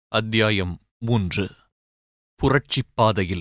அத்தியாயம் மூன்று புரட்சிப் பாதையில்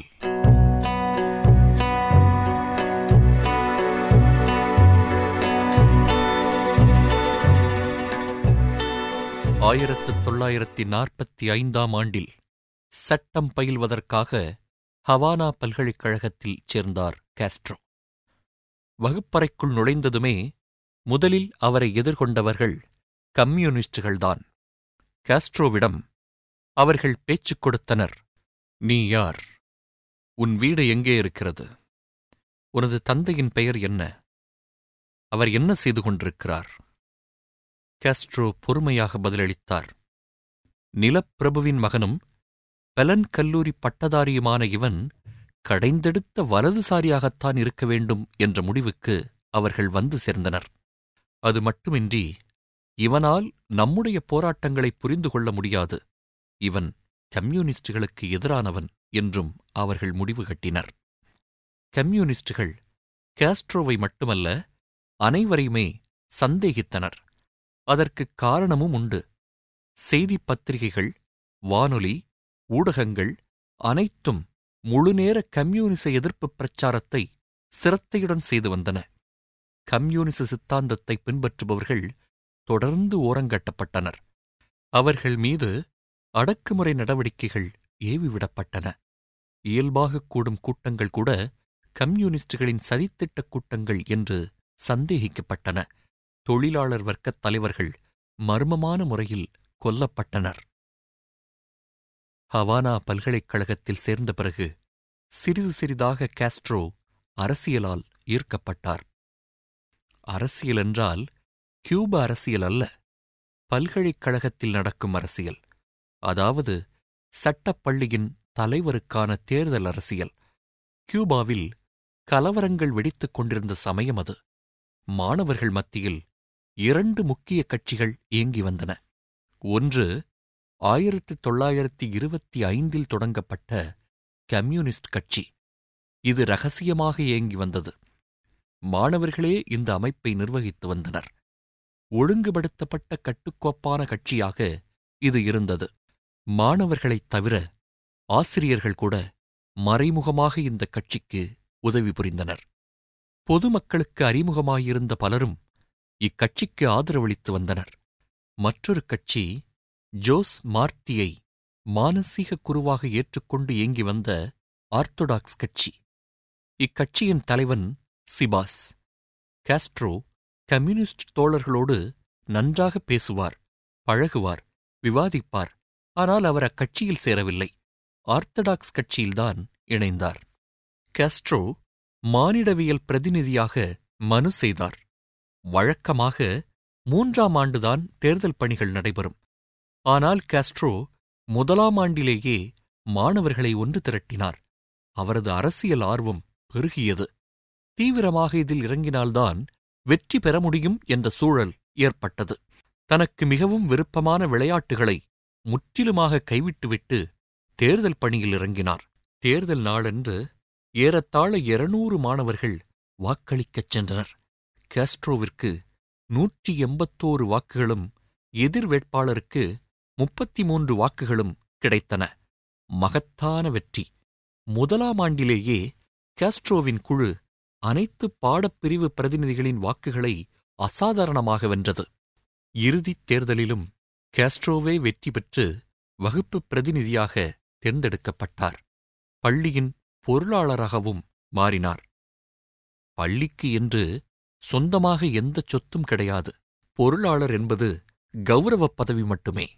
ஆயிரத்து தொள்ளாயிரத்தி நாற்பத்தி ஐந்தாம் ஆண்டில் சட்டம் பயில்வதற்காக ஹவானா பல்கலைக்கழகத்தில் சேர்ந்தார் காஸ்ட்ரோ வகுப்பறைக்குள் நுழைந்ததுமே முதலில் அவரை எதிர்கொண்டவர்கள் கம்யூனிஸ்டுகள்தான் காஸ்ட்ரோவிடம் அவர்கள் பேச்சுக் கொடுத்தனர் நீ யார் உன் வீடு எங்கே இருக்கிறது உனது தந்தையின் பெயர் என்ன அவர் என்ன செய்து கொண்டிருக்கிறார் காஸ்ட்ரோ பொறுமையாக பதிலளித்தார் நிலப்பிரபுவின் மகனும் பெலன் கல்லூரி பட்டதாரியுமான இவன் கடைந்தெடுத்த வலதுசாரியாகத்தான் இருக்க வேண்டும் என்ற முடிவுக்கு அவர்கள் வந்து சேர்ந்தனர் அது மட்டுமின்றி இவனால் நம்முடைய போராட்டங்களை புரிந்து கொள்ள முடியாது இவன் கம்யூனிஸ்டுகளுக்கு எதிரானவன் என்றும் அவர்கள் முடிவு கட்டினர் கம்யூனிஸ்டுகள் காஸ்ட்ரோவை மட்டுமல்ல அனைவரையுமே சந்தேகித்தனர் அதற்குக் காரணமும் உண்டு செய்திப் பத்திரிகைகள் வானொலி ஊடகங்கள் அனைத்தும் முழுநேர கம்யூனிச எதிர்ப்புப் பிரச்சாரத்தை சிரத்தையுடன் செய்து வந்தன கம்யூனிச சித்தாந்தத்தை பின்பற்றுபவர்கள் தொடர்ந்து ஓரங்கட்டப்பட்டனர் அவர்கள் மீது அடக்குமுறை நடவடிக்கைகள் ஏவிவிடப்பட்டன இயல்பாகக் கூடும் கூட்டங்கள் கூட கம்யூனிஸ்டுகளின் சதித்திட்டக் கூட்டங்கள் என்று சந்தேகிக்கப்பட்டன தொழிலாளர் வர்க்கத் தலைவர்கள் மர்மமான முறையில் கொல்லப்பட்டனர் ஹவானா பல்கலைக்கழகத்தில் சேர்ந்த பிறகு சிறிது சிறிதாக காஸ்ட்ரோ அரசியலால் ஈர்க்கப்பட்டார் அரசியல் என்றால் கியூப அரசியல் அல்ல பல்கலைக்கழகத்தில் நடக்கும் அரசியல் அதாவது சட்டப்பள்ளியின் தலைவருக்கான தேர்தல் அரசியல் கியூபாவில் கலவரங்கள் வெடித்துக் கொண்டிருந்த சமயம் அது மாணவர்கள் மத்தியில் இரண்டு முக்கிய கட்சிகள் இயங்கி வந்தன ஒன்று ஆயிரத்து தொள்ளாயிரத்தி இருபத்தி ஐந்தில் தொடங்கப்பட்ட கம்யூனிஸ்ட் கட்சி இது ரகசியமாக இயங்கி வந்தது மாணவர்களே இந்த அமைப்பை நிர்வகித்து வந்தனர் ஒழுங்குபடுத்தப்பட்ட கட்டுக்கோப்பான கட்சியாக இது இருந்தது மாணவர்களைத் தவிர ஆசிரியர்கள் கூட மறைமுகமாக இந்த கட்சிக்கு உதவி புரிந்தனர் பொதுமக்களுக்கு அறிமுகமாயிருந்த பலரும் இக்கட்சிக்கு ஆதரவளித்து வந்தனர் மற்றொரு கட்சி ஜோஸ் மார்த்தியை மானசீக குருவாக ஏற்றுக்கொண்டு இயங்கி வந்த ஆர்த்தோடாக்ஸ் கட்சி இக்கட்சியின் தலைவன் சிபாஸ் காஸ்ட்ரோ கம்யூனிஸ்ட் தோழர்களோடு நன்றாக பேசுவார் பழகுவார் விவாதிப்பார் ஆனால் அவர் அக்கட்சியில் சேரவில்லை ஆர்த்தடாக்ஸ் கட்சியில்தான் இணைந்தார் காஸ்ட்ரோ மானிடவியல் பிரதிநிதியாக மனு செய்தார் வழக்கமாக மூன்றாம் ஆண்டுதான் தேர்தல் பணிகள் நடைபெறும் ஆனால் காஸ்ட்ரோ முதலாம் ஆண்டிலேயே மாணவர்களை ஒன்று திரட்டினார் அவரது அரசியல் ஆர்வம் பெருகியது தீவிரமாக இதில் இறங்கினால்தான் வெற்றி பெற முடியும் என்ற சூழல் ஏற்பட்டது தனக்கு மிகவும் விருப்பமான விளையாட்டுகளை முற்றிலுமாக கைவிட்டுவிட்டு தேர்தல் பணியில் இறங்கினார் தேர்தல் நாளன்று ஏறத்தாழ இருநூறு மாணவர்கள் வாக்களிக்கச் சென்றனர் காஸ்ட்ரோவிற்கு நூற்றி எண்பத்தோரு வாக்குகளும் எதிர் வேட்பாளருக்கு முப்பத்தி மூன்று வாக்குகளும் கிடைத்தன மகத்தான வெற்றி முதலாம் ஆண்டிலேயே காஸ்ட்ரோவின் குழு அனைத்து பாடப்பிரிவு பிரதிநிதிகளின் வாக்குகளை அசாதாரணமாக வென்றது இறுதித் தேர்தலிலும் காஸ்ட்ரோவே வெற்றி பெற்று வகுப்பு பிரதிநிதியாக தேர்ந்தெடுக்கப்பட்டார் பள்ளியின் பொருளாளராகவும் மாறினார் பள்ளிக்கு என்று சொந்தமாக எந்த சொத்தும் கிடையாது பொருளாளர் என்பது கௌரவப் பதவி மட்டுமே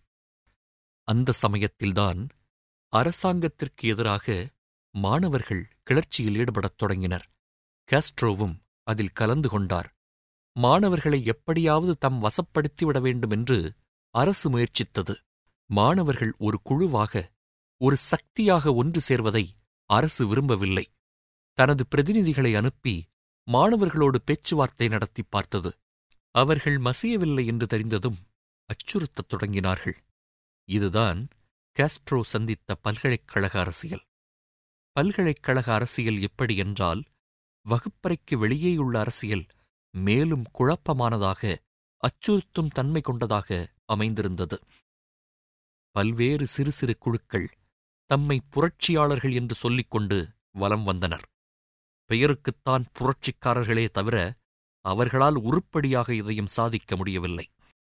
அந்த சமயத்தில்தான் அரசாங்கத்திற்கு எதிராக மாணவர்கள் கிளர்ச்சியில் ஈடுபடத் தொடங்கினர் காஸ்ட்ரோவும் அதில் கலந்து கொண்டார் மாணவர்களை எப்படியாவது தம் வசப்படுத்திவிட வேண்டுமென்று அரசு முயற்சித்தது மாணவர்கள் ஒரு குழுவாக ஒரு சக்தியாக ஒன்று சேர்வதை அரசு விரும்பவில்லை தனது பிரதிநிதிகளை அனுப்பி மாணவர்களோடு பேச்சுவார்த்தை நடத்தி பார்த்தது அவர்கள் மசியவில்லை என்று தெரிந்ததும் அச்சுறுத்தத் தொடங்கினார்கள் இதுதான் காஸ்ட்ரோ சந்தித்த பல்கலைக்கழக அரசியல் பல்கலைக்கழக அரசியல் எப்படி என்றால் வகுப்பறைக்கு வெளியேயுள்ள அரசியல் மேலும் குழப்பமானதாக அச்சுறுத்தும் தன்மை கொண்டதாக அமைந்திருந்தது பல்வேறு சிறு சிறு குழுக்கள் தம்மை புரட்சியாளர்கள் என்று சொல்லிக்கொண்டு வலம் வந்தனர் பெயருக்குத்தான் புரட்சிக்காரர்களே தவிர அவர்களால் உருப்படியாக இதையும் சாதிக்க முடியவில்லை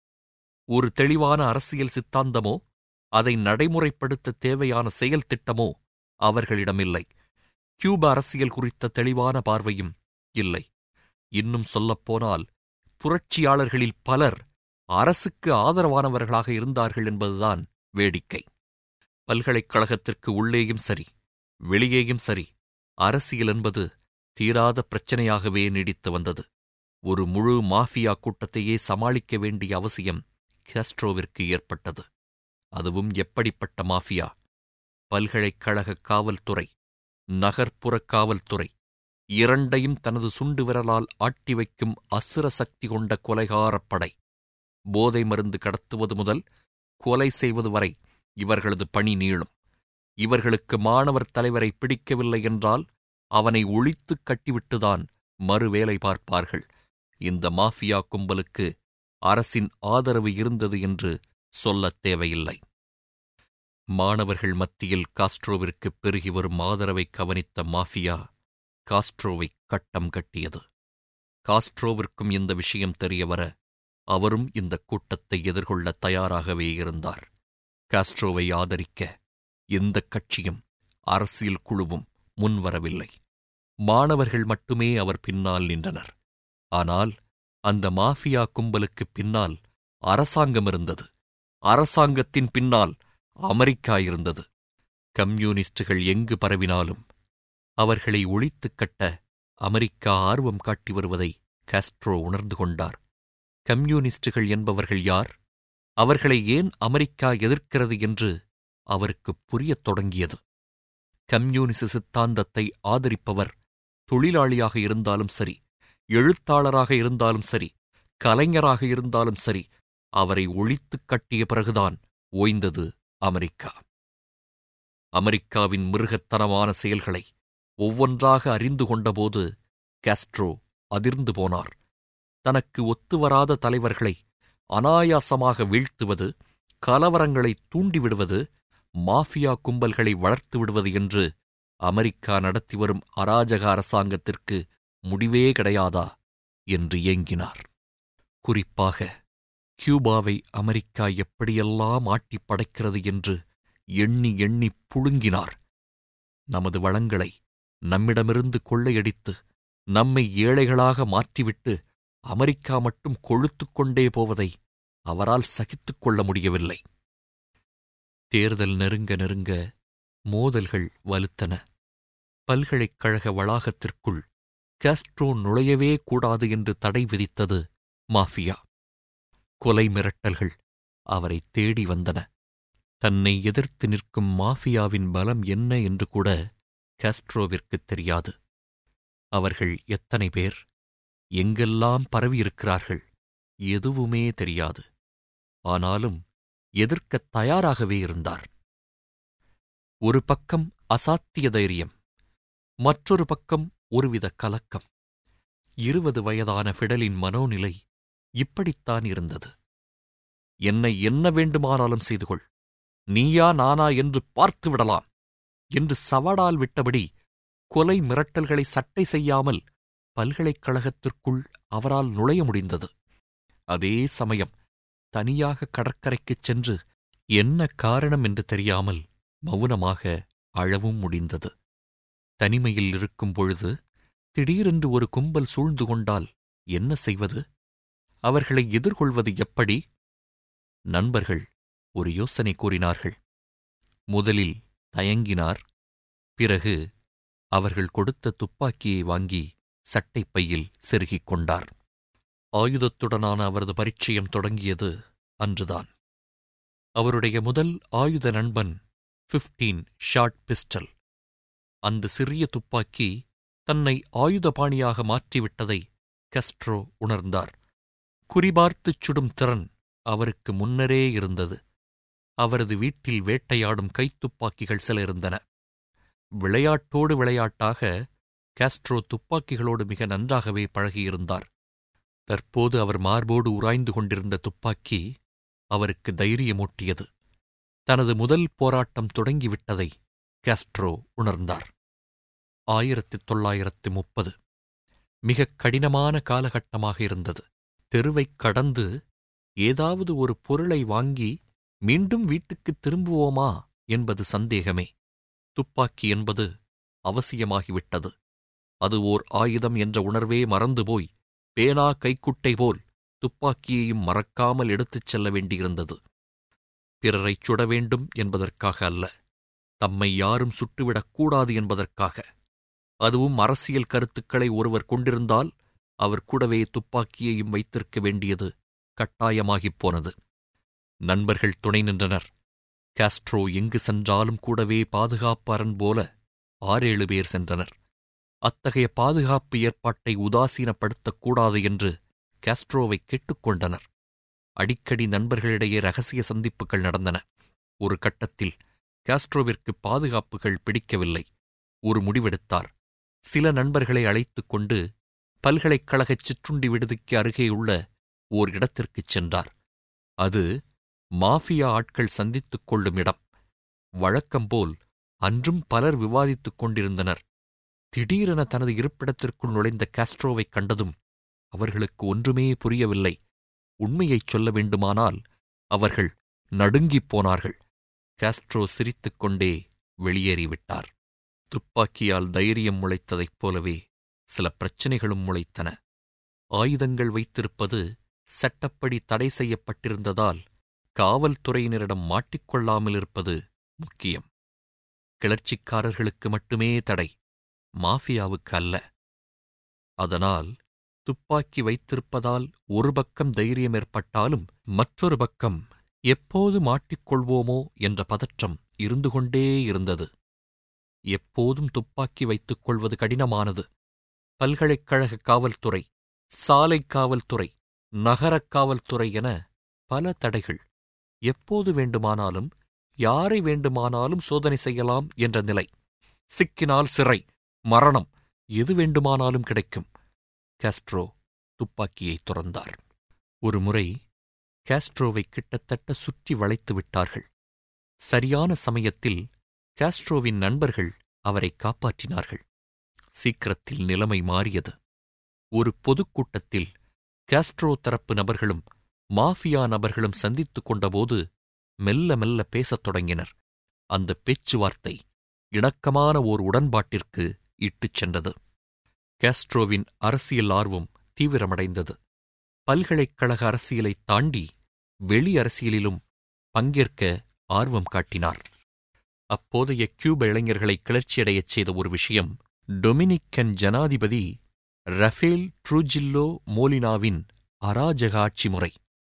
ஒரு தெளிவான அரசியல் சித்தாந்தமோ அதை நடைமுறைப்படுத்த தேவையான செயல் திட்டமோ அவர்களிடமில்லை கியூப அரசியல் குறித்த தெளிவான பார்வையும் இல்லை இன்னும் சொல்லப்போனால் புரட்சியாளர்களில் பலர் அரசுக்கு ஆதரவானவர்களாக இருந்தார்கள் என்பதுதான் வேடிக்கை பல்கலைக்கழகத்திற்கு உள்ளேயும் சரி வெளியேயும் சரி அரசியல் என்பது தீராத பிரச்சனையாகவே நீடித்து வந்தது ஒரு முழு மாஃபியா கூட்டத்தையே சமாளிக்க வேண்டிய அவசியம் கேஸ்ட்ரோவிற்கு ஏற்பட்டது அதுவும் எப்படிப்பட்ட மாஃபியா பல்கலைக்கழக காவல்துறை நகர்ப்புற காவல்துறை இரண்டையும் தனது சுண்டு விரலால் ஆட்டி வைக்கும் அசுர சக்தி கொண்ட கொலைகாரப் படை போதை மருந்து கடத்துவது முதல் கொலை செய்வது வரை இவர்களது பணி நீளும் இவர்களுக்கு மாணவர் தலைவரை பிடிக்கவில்லை என்றால் அவனை ஒழித்துக் கட்டிவிட்டுதான் மறுவேலை பார்ப்பார்கள் இந்த மாஃபியா கும்பலுக்கு அரசின் ஆதரவு இருந்தது என்று சொல்லத் தேவையில்லை மாணவர்கள் மத்தியில் காஸ்ட்ரோவிற்கு பெருகி வரும் ஆதரவை கவனித்த மாஃபியா காஸ்ட்ரோவை கட்டம் கட்டியது காஸ்ட்ரோவிற்கும் இந்த விஷயம் தெரியவர அவரும் இந்த கூட்டத்தை எதிர்கொள்ள தயாராகவே இருந்தார் காஸ்ட்ரோவை ஆதரிக்க எந்த கட்சியும் அரசியல் குழுவும் முன்வரவில்லை மாணவர்கள் மட்டுமே அவர் பின்னால் நின்றனர் ஆனால் அந்த மாஃபியா கும்பலுக்கு பின்னால் அரசாங்கம் இருந்தது அரசாங்கத்தின் பின்னால் அமெரிக்கா இருந்தது கம்யூனிஸ்டுகள் எங்கு பரவினாலும் அவர்களை ஒழித்துக் கட்ட அமெரிக்கா ஆர்வம் காட்டி வருவதை காஸ்ட்ரோ உணர்ந்து கொண்டார் கம்யூனிஸ்டுகள் என்பவர்கள் யார் அவர்களை ஏன் அமெரிக்கா எதிர்க்கிறது என்று அவருக்கு புரியத் தொடங்கியது கம்யூனிச சித்தாந்தத்தை ஆதரிப்பவர் தொழிலாளியாக இருந்தாலும் சரி எழுத்தாளராக இருந்தாலும் சரி கலைஞராக இருந்தாலும் சரி அவரை ஒழித்துக் கட்டிய பிறகுதான் ஓய்ந்தது அமெரிக்கா அமெரிக்காவின் மிருகத்தனமான செயல்களை ஒவ்வொன்றாக அறிந்து கொண்டபோது காஸ்ட்ரோ அதிர்ந்து போனார் தனக்கு ஒத்துவராத தலைவர்களை அனாயாசமாக வீழ்த்துவது கலவரங்களை தூண்டிவிடுவது மாஃபியா கும்பல்களை வளர்த்து விடுவது என்று அமெரிக்கா நடத்தி வரும் அராஜக அரசாங்கத்திற்கு முடிவே கிடையாதா என்று ஏங்கினார் குறிப்பாக கியூபாவை அமெரிக்கா எப்படியெல்லாம் ஆட்டிப் படைக்கிறது என்று எண்ணி எண்ணி புழுங்கினார் நமது வளங்களை நம்மிடமிருந்து கொள்ளையடித்து நம்மை ஏழைகளாக மாற்றிவிட்டு அமெரிக்கா மட்டும் கொழுத்துக் கொண்டே போவதை அவரால் சகித்துக் கொள்ள முடியவில்லை தேர்தல் நெருங்க நெருங்க மோதல்கள் வலுத்தன பல்கலைக்கழக வளாகத்திற்குள் காஸ்ட்ரோ நுழையவே கூடாது என்று தடை விதித்தது மாஃபியா கொலை மிரட்டல்கள் அவரை தேடி வந்தன தன்னை எதிர்த்து நிற்கும் மாஃபியாவின் பலம் என்ன என்று கூட காஸ்ட்ரோவிற்குத் தெரியாது அவர்கள் எத்தனை பேர் எங்கெல்லாம் பரவியிருக்கிறார்கள் எதுவுமே தெரியாது ஆனாலும் எதிர்க்கத் தயாராகவே இருந்தார் ஒரு பக்கம் அசாத்திய தைரியம் மற்றொரு பக்கம் ஒருவித கலக்கம் இருபது வயதான ஃபிடலின் மனோநிலை இப்படித்தான் இருந்தது என்னை என்ன வேண்டுமானாலும் செய்து கொள் நீயா நானா என்று பார்த்து விடலாம் என்று சவடால் விட்டபடி கொலை மிரட்டல்களை சட்டை செய்யாமல் பல்கலைக்கழகத்திற்குள் அவரால் நுழைய முடிந்தது அதே சமயம் தனியாக கடற்கரைக்குச் சென்று என்ன காரணம் என்று தெரியாமல் மௌனமாக அழவும் முடிந்தது தனிமையில் இருக்கும் பொழுது திடீரென்று ஒரு கும்பல் சூழ்ந்து கொண்டால் என்ன செய்வது அவர்களை எதிர்கொள்வது எப்படி நண்பர்கள் ஒரு யோசனை கூறினார்கள் முதலில் தயங்கினார் பிறகு அவர்கள் கொடுத்த துப்பாக்கியை வாங்கி சட்டைப்பையில் செருகிக் கொண்டார் ஆயுதத்துடனான அவரது பரிச்சயம் தொடங்கியது அன்றுதான் அவருடைய முதல் ஆயுத நண்பன் பிப்டீன் ஷார்ட் பிஸ்டல் அந்த சிறிய துப்பாக்கி தன்னை ஆயுதபாணியாக மாற்றிவிட்டதை கஸ்ட்ரோ உணர்ந்தார் குறிபார்த்துச் சுடும் திறன் அவருக்கு முன்னரே இருந்தது அவரது வீட்டில் வேட்டையாடும் கைத்துப்பாக்கிகள் சில இருந்தன விளையாட்டோடு விளையாட்டாக காஸ்ட்ரோ துப்பாக்கிகளோடு மிக நன்றாகவே பழகியிருந்தார் தற்போது அவர் மார்போடு உராய்ந்து கொண்டிருந்த துப்பாக்கி அவருக்கு தைரியமூட்டியது தனது முதல் போராட்டம் தொடங்கிவிட்டதை காஸ்ட்ரோ உணர்ந்தார் ஆயிரத்தி தொள்ளாயிரத்து முப்பது மிகக் கடினமான காலகட்டமாக இருந்தது தெருவைக் கடந்து ஏதாவது ஒரு பொருளை வாங்கி மீண்டும் வீட்டுக்குத் திரும்புவோமா என்பது சந்தேகமே துப்பாக்கி என்பது அவசியமாகிவிட்டது அது ஓர் ஆயுதம் என்ற உணர்வே மறந்துபோய் பேனா கைக்குட்டை போல் துப்பாக்கியையும் மறக்காமல் எடுத்துச் செல்ல வேண்டியிருந்தது பிறரைச் சுட வேண்டும் என்பதற்காக அல்ல தம்மை யாரும் சுட்டுவிடக்கூடாது என்பதற்காக அதுவும் அரசியல் கருத்துக்களை ஒருவர் கொண்டிருந்தால் அவர் கூடவே துப்பாக்கியையும் வைத்திருக்க வேண்டியது கட்டாயமாகிப் போனது நண்பர்கள் துணை நின்றனர் காஸ்ட்ரோ எங்கு சென்றாலும் கூடவே பாதுகாப்பாரன் போல ஆறேழு பேர் சென்றனர் அத்தகைய பாதுகாப்பு ஏற்பாட்டை உதாசீனப்படுத்தக் கூடாது என்று காஸ்ட்ரோவை கேட்டுக்கொண்டனர் அடிக்கடி நண்பர்களிடையே ரகசிய சந்திப்புகள் நடந்தன ஒரு கட்டத்தில் காஸ்ட்ரோவிற்கு பாதுகாப்புகள் பிடிக்கவில்லை ஒரு முடிவெடுத்தார் சில நண்பர்களை அழைத்துக் கொண்டு பல்கலைக்கழகச் சிற்றுண்டி விடுதிக்கு அருகேயுள்ள ஓர் இடத்திற்குச் சென்றார் அது மாஃபியா ஆட்கள் சந்தித்துக் கொள்ளும் இடம் வழக்கம்போல் அன்றும் பலர் விவாதித்துக் கொண்டிருந்தனர் திடீரென தனது இருப்பிடத்திற்குள் நுழைந்த காஸ்ட்ரோவைக் கண்டதும் அவர்களுக்கு ஒன்றுமே புரியவில்லை உண்மையைச் சொல்ல வேண்டுமானால் அவர்கள் நடுங்கிப் போனார்கள் காஸ்ட்ரோ சிரித்துக் கொண்டே வெளியேறிவிட்டார் துப்பாக்கியால் தைரியம் முளைத்ததைப் போலவே சில பிரச்சனைகளும் முளைத்தன ஆயுதங்கள் வைத்திருப்பது சட்டப்படி தடை செய்யப்பட்டிருந்ததால் காவல்துறையினரிடம் மாட்டிக்கொள்ளாமல் இருப்பது முக்கியம் கிளர்ச்சிக்காரர்களுக்கு மட்டுமே தடை மாஃபியாவுக்கு அல்ல அதனால் துப்பாக்கி வைத்திருப்பதால் ஒரு பக்கம் தைரியம் ஏற்பட்டாலும் மற்றொரு பக்கம் எப்போது மாட்டிக்கொள்வோமோ என்ற பதற்றம் இருந்து கொண்டே இருந்தது எப்போதும் துப்பாக்கி வைத்துக் கொள்வது கடினமானது பல்கலைக்கழக காவல்துறை சாலை காவல்துறை நகரக் காவல்துறை என பல தடைகள் எப்போது வேண்டுமானாலும் யாரை வேண்டுமானாலும் சோதனை செய்யலாம் என்ற நிலை சிக்கினால் சிறை மரணம் எது வேண்டுமானாலும் கிடைக்கும் காஸ்ட்ரோ துப்பாக்கியை துறந்தார் ஒரு முறை காஸ்ட்ரோவை கிட்டத்தட்ட சுற்றி வளைத்து விட்டார்கள் சரியான சமயத்தில் காஸ்ட்ரோவின் நண்பர்கள் அவரை காப்பாற்றினார்கள் சீக்கிரத்தில் நிலைமை மாறியது ஒரு பொதுக்கூட்டத்தில் காஸ்ட்ரோ தரப்பு நபர்களும் மாஃபியா நபர்களும் சந்தித்துக் கொண்டபோது மெல்ல மெல்ல பேசத் தொடங்கினர் அந்த பேச்சுவார்த்தை இணக்கமான ஓர் உடன்பாட்டிற்கு இட்டுச் சென்றது காஸ்ட்ரோவின் அரசியல் ஆர்வம் தீவிரமடைந்தது பல்கலைக்கழக அரசியலைத் தாண்டி வெளி அரசியலிலும் பங்கேற்க ஆர்வம் காட்டினார் அப்போதைய கியூப இளைஞர்களை கிளர்ச்சியடையச் செய்த ஒரு விஷயம் டொமினிக்கன் ஜனாதிபதி ரஃபேல் ட்ரூஜில்லோ மோலினாவின் அராஜக ஆட்சி முறை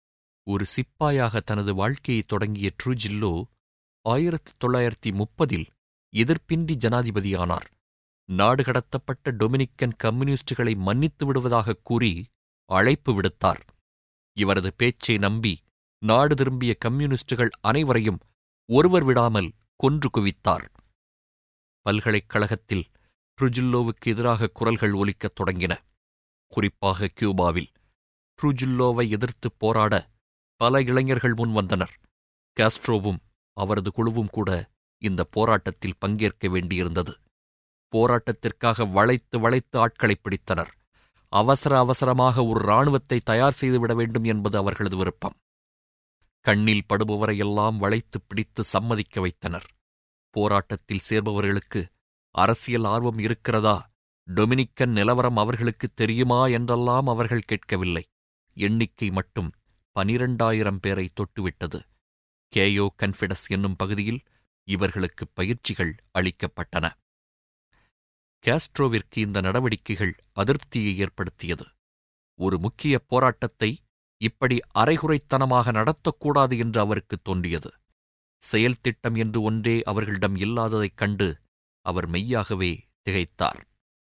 ஒரு சிப்பாயாக தனது வாழ்க்கையை தொடங்கிய ட்ரூஜில்லோ ஆயிரத்தி தொள்ளாயிரத்தி முப்பதில் எதிர்ப்பின்றி ஜனாதிபதியானார் நாடு கடத்தப்பட்ட டொமினிக்கன் கம்யூனிஸ்டுகளை மன்னித்து விடுவதாகக் கூறி அழைப்பு விடுத்தார் இவரது பேச்சை நம்பி நாடு திரும்பிய கம்யூனிஸ்டுகள் அனைவரையும் ஒருவர் விடாமல் கொன்று குவித்தார் பல்கலைக்கழகத்தில் ட்ருஜில்லோவுக்கு எதிராக குரல்கள் ஒலிக்கத் தொடங்கின குறிப்பாக கியூபாவில் ட்ருஜில்லோவை எதிர்த்துப் போராட பல இளைஞர்கள் முன் வந்தனர் காஸ்ட்ரோவும் அவரது குழுவும் கூட இந்த போராட்டத்தில் பங்கேற்க வேண்டியிருந்தது போராட்டத்திற்காக வளைத்து வளைத்து ஆட்களை பிடித்தனர் அவசர அவசரமாக ஒரு இராணுவத்தை தயார் செய்துவிட வேண்டும் என்பது அவர்களது விருப்பம் கண்ணில் படுபவரையெல்லாம் வளைத்து பிடித்து சம்மதிக்க வைத்தனர் போராட்டத்தில் சேர்பவர்களுக்கு அரசியல் ஆர்வம் இருக்கிறதா டொமினிக்கன் நிலவரம் அவர்களுக்கு தெரியுமா என்றெல்லாம் அவர்கள் கேட்கவில்லை எண்ணிக்கை மட்டும் பனிரண்டாயிரம் பேரை தொட்டுவிட்டது கேயோ கன்ஃபிடஸ் என்னும் பகுதியில் இவர்களுக்கு பயிற்சிகள் அளிக்கப்பட்டன காஸ்ட்ரோவிற்கு இந்த நடவடிக்கைகள் அதிருப்தியை ஏற்படுத்தியது ஒரு முக்கிய போராட்டத்தை இப்படி அரைகுறைத்தனமாக நடத்தக்கூடாது என்று அவருக்கு தோன்றியது செயல் திட்டம் என்று ஒன்றே அவர்களிடம் இல்லாததைக் கண்டு அவர் மெய்யாகவே திகைத்தார்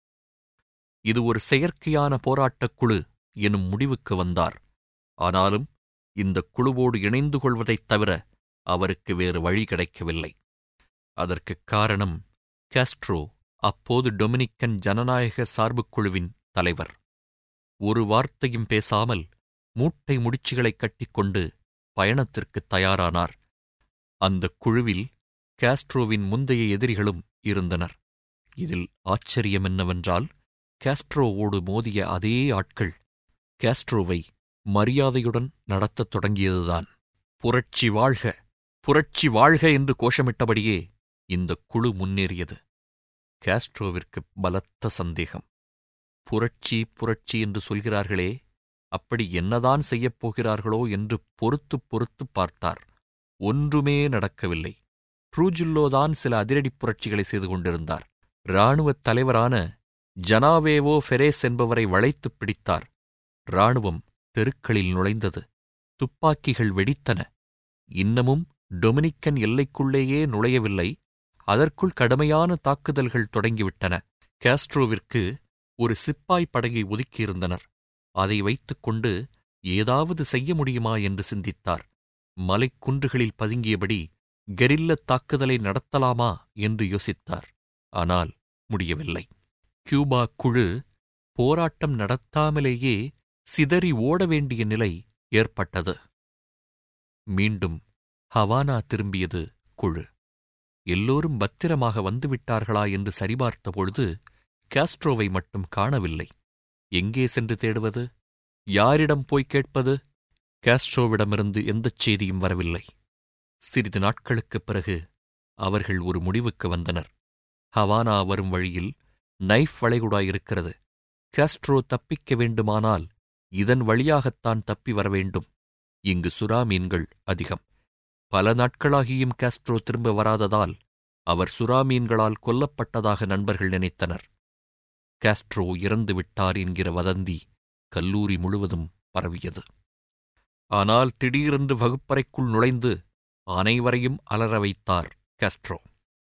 இது ஒரு செயற்கையான போராட்டக் குழு எனும் முடிவுக்கு வந்தார் ஆனாலும் இந்த குழுவோடு இணைந்து கொள்வதைத் தவிர அவருக்கு வேறு வழி கிடைக்கவில்லை அதற்குக் காரணம் காஸ்ட்ரோ அப்போது டொமினிக்கன் ஜனநாயக சார்புக் குழுவின் தலைவர் ஒரு வார்த்தையும் பேசாமல் மூட்டை முடிச்சுகளைக் கட்டிக்கொண்டு பயணத்திற்குத் தயாரானார் அந்தக் குழுவில் காஸ்ட்ரோவின் முந்தைய எதிரிகளும் இருந்தனர் இதில் ஆச்சரியம் என்னவென்றால் காஸ்ட்ரோவோடு மோதிய அதே ஆட்கள் காஸ்ட்ரோவை மரியாதையுடன் நடத்தத் தொடங்கியதுதான் புரட்சி வாழ்க புரட்சி வாழ்க என்று கோஷமிட்டபடியே இந்த குழு முன்னேறியது காஸ்ட்ரோவிற்கு பலத்த சந்தேகம் புரட்சி புரட்சி என்று சொல்கிறார்களே அப்படி என்னதான் செய்யப் போகிறார்களோ என்று பொறுத்து பொறுத்து பார்த்தார் ஒன்றுமே நடக்கவில்லை ட்ரூஜுல்லோதான் சில அதிரடிப் புரட்சிகளை செய்து கொண்டிருந்தார் இராணுவத் தலைவரான ஜனாவேவோ ஃபெரேஸ் என்பவரை வளைத்துப் பிடித்தார் இராணுவம் தெருக்களில் நுழைந்தது துப்பாக்கிகள் வெடித்தன இன்னமும் டொமினிக்கன் எல்லைக்குள்ளேயே நுழையவில்லை அதற்குள் கடுமையான தாக்குதல்கள் தொடங்கிவிட்டன காஸ்ட்ரோவிற்கு ஒரு சிப்பாய் படகை ஒதுக்கியிருந்தனர் அதை வைத்துக்கொண்டு ஏதாவது செய்ய முடியுமா என்று சிந்தித்தார் மலைக்குன்றுகளில் பதுங்கியபடி கெரில்லத் தாக்குதலை நடத்தலாமா என்று யோசித்தார் ஆனால் முடியவில்லை கியூபா குழு போராட்டம் நடத்தாமலேயே சிதறி ஓட வேண்டிய நிலை ஏற்பட்டது மீண்டும் ஹவானா திரும்பியது குழு எல்லோரும் பத்திரமாக வந்துவிட்டார்களா என்று சரிபார்த்த பொழுது காஸ்ட்ரோவை மட்டும் காணவில்லை எங்கே சென்று தேடுவது யாரிடம் போய் கேட்பது காஸ்ட்ரோவிடமிருந்து எந்தச் செய்தியும் வரவில்லை சிறிது நாட்களுக்குப் பிறகு அவர்கள் ஒரு முடிவுக்கு வந்தனர் ஹவானா வரும் வழியில் நைஃப் வளைகுடாயிருக்கிறது காஸ்ட்ரோ தப்பிக்க வேண்டுமானால் இதன் வழியாகத்தான் தப்பி வர வேண்டும் இங்கு சுறா மீன்கள் அதிகம் பல நாட்களாகியும் காஸ்ட்ரோ திரும்ப வராததால் அவர் சுறா மீன்களால் கொல்லப்பட்டதாக நண்பர்கள் நினைத்தனர் காஸ்ட்ரோ இறந்து விட்டார் என்கிற வதந்தி கல்லூரி முழுவதும் பரவியது ஆனால் திடீரென்று வகுப்பறைக்குள் நுழைந்து அனைவரையும் அலற வைத்தார் காஸ்ட்ரோ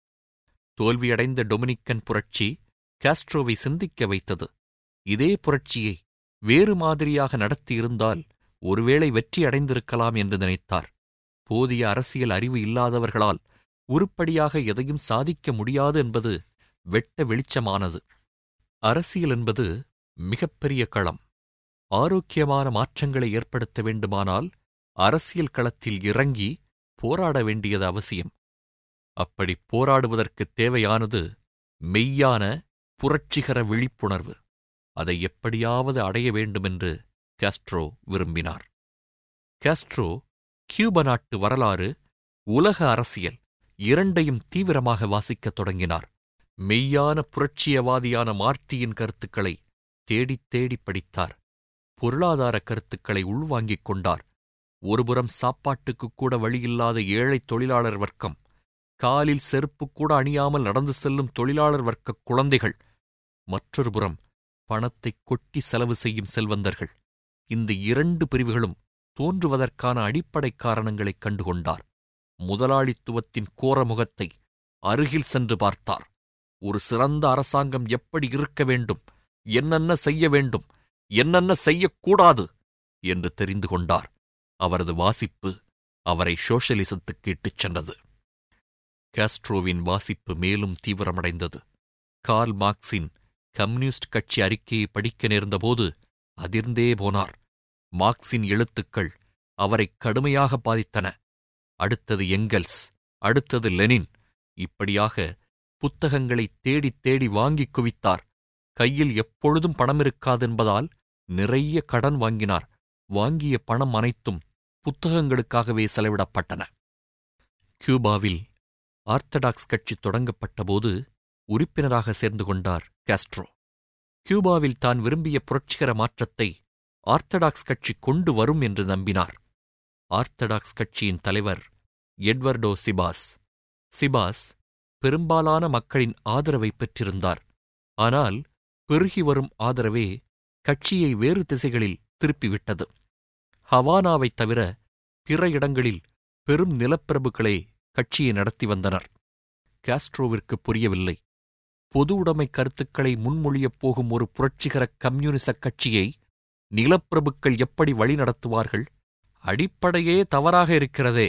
தோல்வியடைந்த டொமினிக்கன் புரட்சி காஸ்ட்ரோவை சிந்திக்க வைத்தது இதே புரட்சியை வேறு மாதிரியாக நடத்தியிருந்தால் ஒருவேளை வெற்றி அடைந்திருக்கலாம் என்று நினைத்தார் போதிய அரசியல் அறிவு இல்லாதவர்களால் உருப்படியாக எதையும் சாதிக்க முடியாது என்பது வெட்ட வெளிச்சமானது அரசியல் என்பது மிகப்பெரிய களம் ஆரோக்கியமான மாற்றங்களை ஏற்படுத்த வேண்டுமானால் அரசியல் களத்தில் இறங்கி போராட வேண்டியது அவசியம் அப்படி போராடுவதற்குத் தேவையானது மெய்யான புரட்சிகர விழிப்புணர்வு அதை எப்படியாவது அடைய வேண்டுமென்று காஸ்ட்ரோ விரும்பினார் காஸ்ட்ரோ கியூப நாட்டு வரலாறு உலக அரசியல் இரண்டையும் தீவிரமாக வாசிக்கத் தொடங்கினார் மெய்யான புரட்சியவாதியான மார்த்தியின் கருத்துக்களை தேடித் தேடிப் படித்தார் பொருளாதார கருத்துக்களை உள்வாங்கிக் கொண்டார் ஒருபுறம் சாப்பாட்டுக்குக் கூட வழியில்லாத ஏழை தொழிலாளர் வர்க்கம் காலில் செருப்பு கூட அணியாமல் நடந்து செல்லும் தொழிலாளர் வர்க்க குழந்தைகள் மற்றொரு புறம் பணத்தைக் கொட்டி செலவு செய்யும் செல்வந்தர்கள் இந்த இரண்டு பிரிவுகளும் தோன்றுவதற்கான அடிப்படைக் காரணங்களைக் கண்டுகொண்டார் முதலாளித்துவத்தின் கோரமுகத்தை அருகில் சென்று பார்த்தார் ஒரு சிறந்த அரசாங்கம் எப்படி இருக்க வேண்டும் என்னென்ன செய்ய வேண்டும் என்னென்ன செய்யக்கூடாது என்று தெரிந்து கொண்டார் அவரது வாசிப்பு அவரை சோஷலிசத்துக்கு இட்டுச் சென்றது காஸ்ட்ரோவின் வாசிப்பு மேலும் தீவிரமடைந்தது கார்ல் மார்க்சின் கம்யூனிஸ்ட் கட்சி அறிக்கையை படிக்க நேர்ந்தபோது அதிர்ந்தே போனார் மார்க்சின் எழுத்துக்கள் அவரை கடுமையாக பாதித்தன அடுத்தது எங்கெல்ஸ் அடுத்தது லெனின் இப்படியாக புத்தகங்களை தேடித் தேடி வாங்கிக் குவித்தார் கையில் எப்பொழுதும் பணம் இருக்காதென்பதால் நிறைய கடன் வாங்கினார் வாங்கிய பணம் அனைத்தும் புத்தகங்களுக்காகவே செலவிடப்பட்டன கியூபாவில் ஆர்த்தடாக்ஸ் கட்சி தொடங்கப்பட்டபோது உறுப்பினராக சேர்ந்து கொண்டார் காஸ்ட்ரோ கியூபாவில் தான் விரும்பிய புரட்சிகர மாற்றத்தை ஆர்த்தடாக்ஸ் கட்சி கொண்டு வரும் என்று நம்பினார் ஆர்த்தடாக்ஸ் கட்சியின் தலைவர் எட்வர்டோ சிபாஸ் சிபாஸ் பெரும்பாலான மக்களின் ஆதரவை பெற்றிருந்தார் ஆனால் பெருகி வரும் ஆதரவே கட்சியை வேறு திசைகளில் திருப்பிவிட்டது ஹவானாவைத் தவிர பிற இடங்களில் பெரும் நிலப்பிரபுக்களே கட்சியை நடத்தி வந்தனர் காஸ்ட்ரோவிற்கு புரியவில்லை பொது உடைமை கருத்துக்களை முன்மொழியப் போகும் ஒரு புரட்சிகர கம்யூனிச கட்சியை நிலப்பிரபுக்கள் எப்படி வழிநடத்துவார்கள் அடிப்படையே தவறாக இருக்கிறதே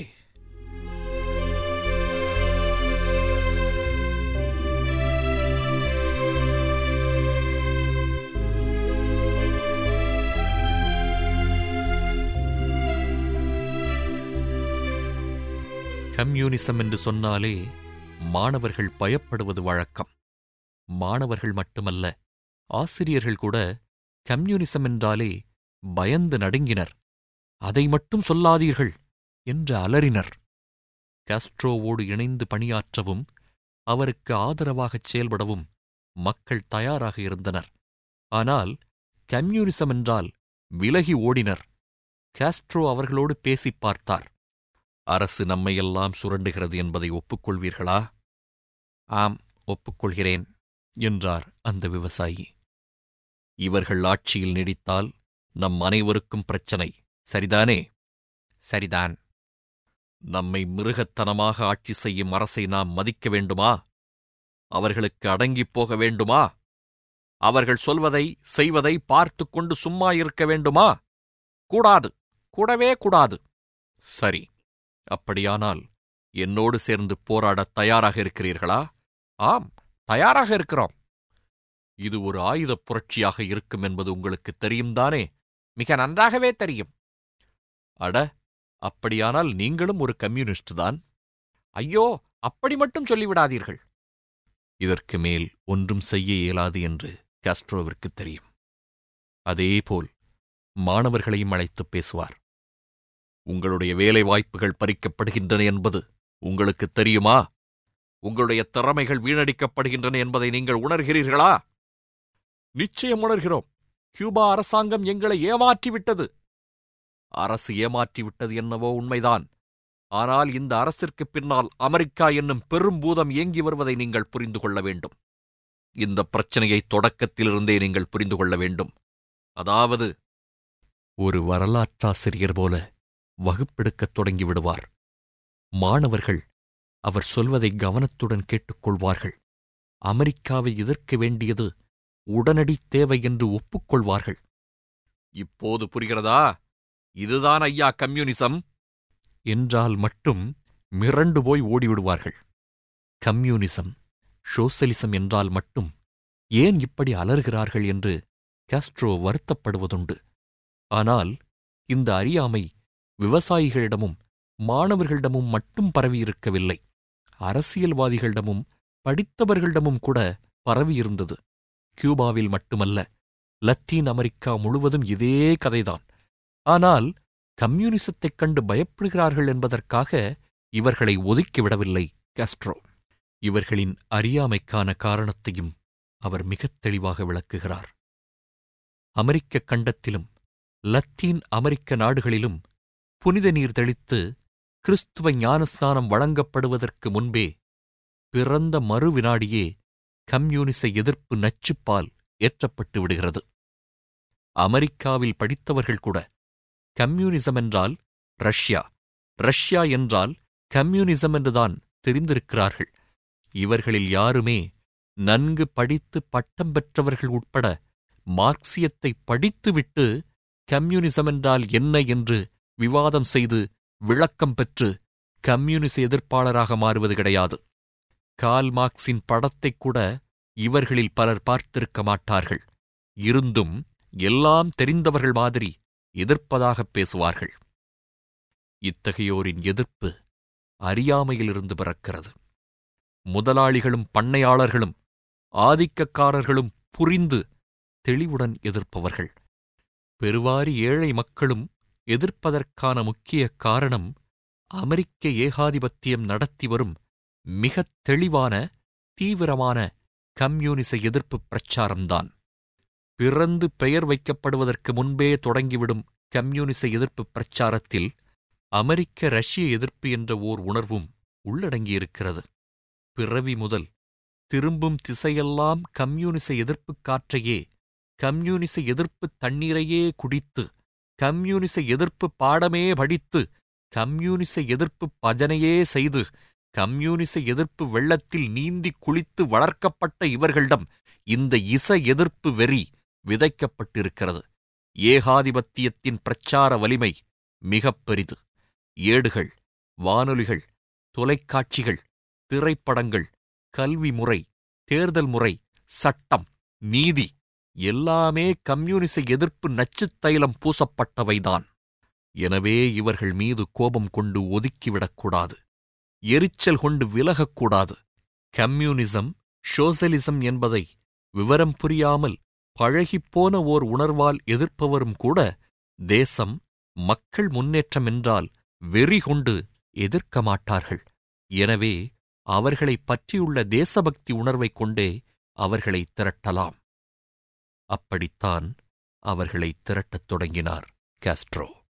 கம்யூனிசம் என்று சொன்னாலே மாணவர்கள் பயப்படுவது வழக்கம் மாணவர்கள் மட்டுமல்ல ஆசிரியர்கள் கூட கம்யூனிசம் என்றாலே பயந்து நடுங்கினர் அதை மட்டும் சொல்லாதீர்கள் என்று அலறினர் காஸ்ட்ரோவோடு இணைந்து பணியாற்றவும் அவருக்கு ஆதரவாகச் செயல்படவும் மக்கள் தயாராக இருந்தனர் ஆனால் கம்யூனிசம் என்றால் விலகி ஓடினர் காஸ்ட்ரோ அவர்களோடு பேசிப் பார்த்தார் அரசு நம்மையெல்லாம் சுரண்டுகிறது என்பதை ஒப்புக்கொள்வீர்களா ஆம் ஒப்புக்கொள்கிறேன் என்றார் அந்த விவசாயி இவர்கள் ஆட்சியில் நீடித்தால் நம் அனைவருக்கும் பிரச்சனை சரிதானே சரிதான் நம்மை மிருகத்தனமாக ஆட்சி செய்யும் அரசை நாம் மதிக்க வேண்டுமா அவர்களுக்கு அடங்கிப் போக வேண்டுமா அவர்கள் சொல்வதை செய்வதை பார்த்து கொண்டு சும்மா இருக்க வேண்டுமா கூடாது கூடவே கூடாது சரி அப்படியானால் என்னோடு சேர்ந்து போராடத் தயாராக இருக்கிறீர்களா ஆம் தயாராக இருக்கிறோம் இது ஒரு ஆயுதப் புரட்சியாக இருக்கும் என்பது உங்களுக்கு தெரியும் தானே மிக நன்றாகவே தெரியும் அட அப்படியானால் நீங்களும் ஒரு கம்யூனிஸ்ட் தான் ஐயோ அப்படி மட்டும் சொல்லிவிடாதீர்கள் இதற்கு மேல் ஒன்றும் செய்ய இயலாது என்று காஸ்ட்ரோவிற்கு தெரியும் அதேபோல் மாணவர்களையும் அழைத்துப் பேசுவார் உங்களுடைய வேலை வாய்ப்புகள் பறிக்கப்படுகின்றன என்பது உங்களுக்கு தெரியுமா உங்களுடைய திறமைகள் வீணடிக்கப்படுகின்றன என்பதை நீங்கள் உணர்கிறீர்களா நிச்சயம் உணர்கிறோம் கியூபா அரசாங்கம் எங்களை ஏமாற்றிவிட்டது அரசு ஏமாற்றிவிட்டது என்னவோ உண்மைதான் ஆனால் இந்த அரசிற்கு பின்னால் அமெரிக்கா என்னும் பெரும் பூதம் இயங்கி வருவதை நீங்கள் புரிந்து கொள்ள வேண்டும் இந்த பிரச்சனையை தொடக்கத்திலிருந்தே நீங்கள் புரிந்து கொள்ள வேண்டும் அதாவது ஒரு வரலாற்றாசிரியர் போல வகுப்பெடுக்கத் தொடங்கி விடுவார் மாணவர்கள் அவர் சொல்வதை கவனத்துடன் கேட்டுக்கொள்வார்கள் அமெரிக்காவை எதிர்க்க வேண்டியது உடனடி தேவை என்று ஒப்புக்கொள்வார்கள் இப்போது புரிகிறதா இதுதான் ஐயா கம்யூனிசம் என்றால் மட்டும் மிரண்டு போய் ஓடிவிடுவார்கள் கம்யூனிசம் சோசலிசம் என்றால் மட்டும் ஏன் இப்படி அலறுகிறார்கள் என்று காஸ்ட்ரோ வருத்தப்படுவதுண்டு ஆனால் இந்த அறியாமை விவசாயிகளிடமும் மாணவர்களிடமும் மட்டும் பரவியிருக்கவில்லை அரசியல்வாதிகளிடமும் படித்தவர்களிடமும் கூட பரவியிருந்தது கியூபாவில் மட்டுமல்ல லத்தீன் அமெரிக்கா முழுவதும் இதே கதைதான் ஆனால் கம்யூனிசத்தைக் கண்டு பயப்படுகிறார்கள் என்பதற்காக இவர்களை ஒதுக்கிவிடவில்லை காஸ்ட்ரோ இவர்களின் அறியாமைக்கான காரணத்தையும் அவர் மிகத் தெளிவாக விளக்குகிறார் அமெரிக்க கண்டத்திலும் லத்தீன் அமெரிக்க நாடுகளிலும் புனித நீர் தெளித்து கிறிஸ்துவ ஞானஸ்நானம் வழங்கப்படுவதற்கு முன்பே பிறந்த மறு வினாடியே கம்யூனிச எதிர்ப்பு நச்சுப்பால் ஏற்றப்பட்டு விடுகிறது அமெரிக்காவில் படித்தவர்கள் கூட கம்யூனிசம் என்றால் ரஷ்யா ரஷ்யா என்றால் கம்யூனிசம் என்றுதான் தெரிந்திருக்கிறார்கள் இவர்களில் யாருமே நன்கு படித்து பட்டம் பெற்றவர்கள் உட்பட மார்க்சியத்தை படித்துவிட்டு கம்யூனிசம் என்றால் என்ன என்று விவாதம் செய்து விளக்கம் பெற்று கம்யூனிச எதிர்ப்பாளராக மாறுவது கிடையாது கால் மார்க்சின் படத்தைக் கூட இவர்களில் பலர் பார்த்திருக்க மாட்டார்கள் இருந்தும் எல்லாம் தெரிந்தவர்கள் மாதிரி எதிர்ப்பதாகப் பேசுவார்கள் இத்தகையோரின் எதிர்ப்பு அறியாமையிலிருந்து பிறக்கிறது முதலாளிகளும் பண்ணையாளர்களும் ஆதிக்கக்காரர்களும் புரிந்து தெளிவுடன் எதிர்ப்பவர்கள் பெருவாரி ஏழை மக்களும் எதிர்ப்பதற்கான முக்கிய காரணம் அமெரிக்க ஏகாதிபத்தியம் நடத்தி வரும் மிகத் தெளிவான தீவிரமான கம்யூனிச எதிர்ப்பு பிரச்சாரம்தான் பிறந்து பெயர் வைக்கப்படுவதற்கு முன்பே தொடங்கிவிடும் கம்யூனிச எதிர்ப்பு பிரச்சாரத்தில் அமெரிக்க ரஷ்ய எதிர்ப்பு என்ற ஓர் உணர்வும் உள்ளடங்கியிருக்கிறது பிறவி முதல் திரும்பும் திசையெல்லாம் கம்யூனிச எதிர்ப்புக் காற்றையே கம்யூனிச எதிர்ப்பு தண்ணீரையே குடித்து கம்யூனிச எதிர்ப்பு பாடமே படித்து கம்யூனிச எதிர்ப்பு பஜனையே செய்து கம்யூனிச எதிர்ப்பு வெள்ளத்தில் நீந்தி குளித்து வளர்க்கப்பட்ட இவர்களிடம் இந்த இச எதிர்ப்பு வெறி விதைக்கப்பட்டிருக்கிறது ஏகாதிபத்தியத்தின் பிரச்சார வலிமை மிகப் பெரிது ஏடுகள் வானொலிகள் தொலைக்காட்சிகள் திரைப்படங்கள் கல்வி முறை தேர்தல் முறை சட்டம் நீதி எல்லாமே கம்யூனிச எதிர்ப்பு நச்சுத் தைலம் பூசப்பட்டவைதான் எனவே இவர்கள் மீது கோபம் கொண்டு ஒதுக்கிவிடக்கூடாது எரிச்சல் கொண்டு விலகக்கூடாது கம்யூனிசம் சோசலிசம் என்பதை விவரம் புரியாமல் பழகிப்போன ஓர் உணர்வால் எதிர்ப்பவரும் கூட தேசம் மக்கள் முன்னேற்றம் என்றால் வெறி கொண்டு எதிர்க்க மாட்டார்கள் எனவே அவர்களைப் பற்றியுள்ள தேசபக்தி உணர்வைக் கொண்டே அவர்களை திரட்டலாம் அப்படித்தான் அவர்களை திரட்டத் தொடங்கினார் காஸ்ட்ரோ